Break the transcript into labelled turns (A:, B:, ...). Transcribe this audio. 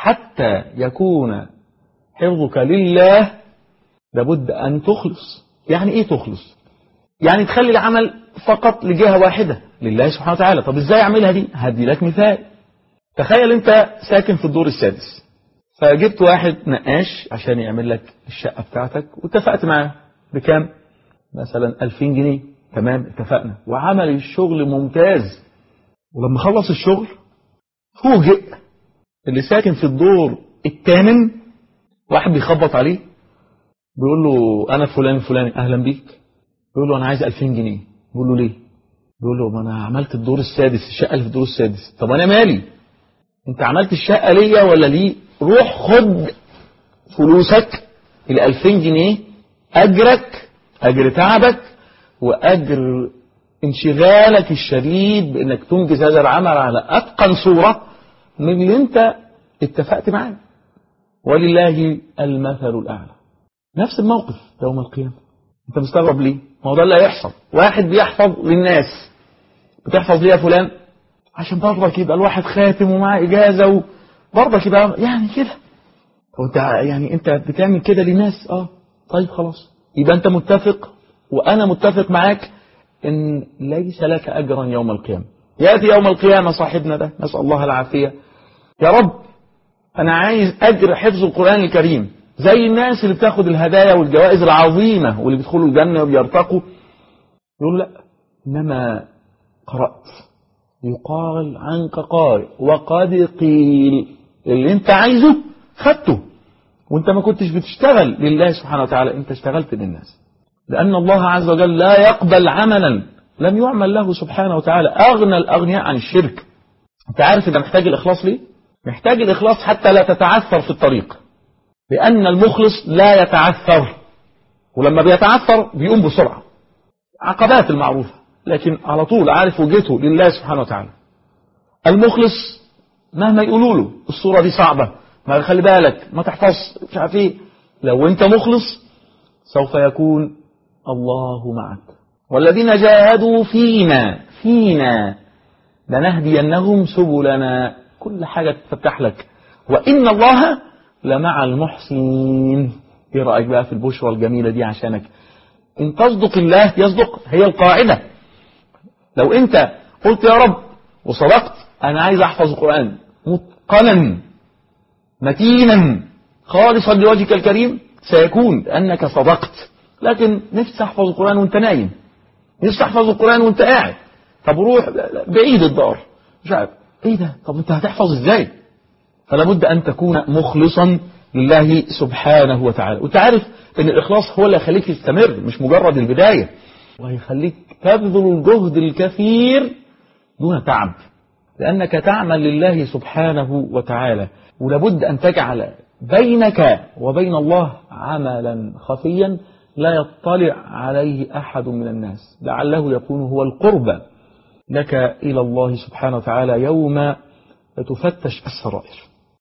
A: حتى يكون حفظك لله لابد أن تخلص يعني إيه تخلص يعني تخلي العمل فقط لجهة واحدة لله سبحانه وتعالى طب إزاي أعملها دي هدي لك مثال تخيل أنت ساكن في الدور السادس فجبت واحد نقاش عشان يعمل لك الشقة بتاعتك واتفقت معاه بكام مثلا 2000 جنيه تمام اتفقنا وعمل الشغل ممتاز ولما خلص الشغل فوجئ اللي ساكن في الدور الثامن واحد بيخبط عليه بيقول له انا فلان الفلاني اهلا بيك بيقول له انا عايز 2000 جنيه بيقول له ليه بيقول له ما انا عملت الدور السادس الشقه اللي في الدور السادس طب انا مالي انت عملت الشقه ليا ولا ليه روح خد فلوسك ال 2000 جنيه اجرك اجر تعبك واجر انشغالك الشديد بانك تنجز هذا العمل على اتقن صوره من اللي انت اتفقت معاه ولله المثل الاعلى نفس الموقف يوم القيامه انت مستغرب ليه ما هو ده اللي هيحصل واحد بيحفظ للناس بتحفظ ليه يا فلان عشان برضك يبقى الواحد خاتم ومعاه اجازه وبرضك يبقى يعني كده هو انت يعني انت بتعمل كده للناس اه طيب خلاص يبقى انت متفق وانا متفق معاك ان ليس لك اجرا يوم القيامه ياتي يوم القيامه صاحبنا ده نسال الله العافيه يا رب انا عايز اجر حفظ القران الكريم زي الناس اللي بتاخد الهدايا والجوائز العظيمه واللي بيدخلوا الجنه وبيرتقوا يقول لا انما قرات يقال عنك قارئ وقد قيل اللي انت عايزه خدته وانت ما كنتش بتشتغل لله سبحانه وتعالى انت اشتغلت للناس لأن الله عز وجل لا يقبل عملا لم يعمل له سبحانه وتعالى أغنى الأغنياء عن الشرك أنت عارف إذا محتاج الإخلاص ليه؟ محتاج الإخلاص حتى لا تتعثر في الطريق لأن المخلص لا يتعثر ولما بيتعثر بيقوم بسرعة عقبات المعروفة لكن على طول عارف وجهته لله سبحانه وتعالى المخلص مهما يقولوا له الصورة دي صعبة ما خلي بالك ما تحفظ مش عارف ايه لو انت مخلص سوف يكون الله معك والذين جاهدوا فينا فينا لنهدينهم سبلنا كل حاجة تفتح لك وإن الله لمع المحسنين ايه رأيك بقى في البشرى الجميلة دي عشانك ان تصدق الله يصدق هي القاعدة لو انت قلت يا رب وصدقت انا عايز احفظ القرآن متقنا متينا خالصا لوجهك الكريم سيكون لأنك صدقت لكن نفسي احفظ القرآن وانت نايم نفسي احفظ القرآن وانت قاعد طب روح بعيد الدار مش عارف ايه ده طب انت هتحفظ ازاي فلا بد ان تكون مخلصا لله سبحانه وتعالى وانت عارف ان الاخلاص هو اللي هيخليك تستمر مش مجرد البداية وهيخليك تبذل الجهد الكثير دون تعب لأنك تعمل لله سبحانه وتعالى ولابد أن تجعل بينك وبين الله عملا خفيا لا يطلع عليه أحد من الناس لعله يكون هو القربى لك إلى الله سبحانه وتعالى يوم تفتش السرائر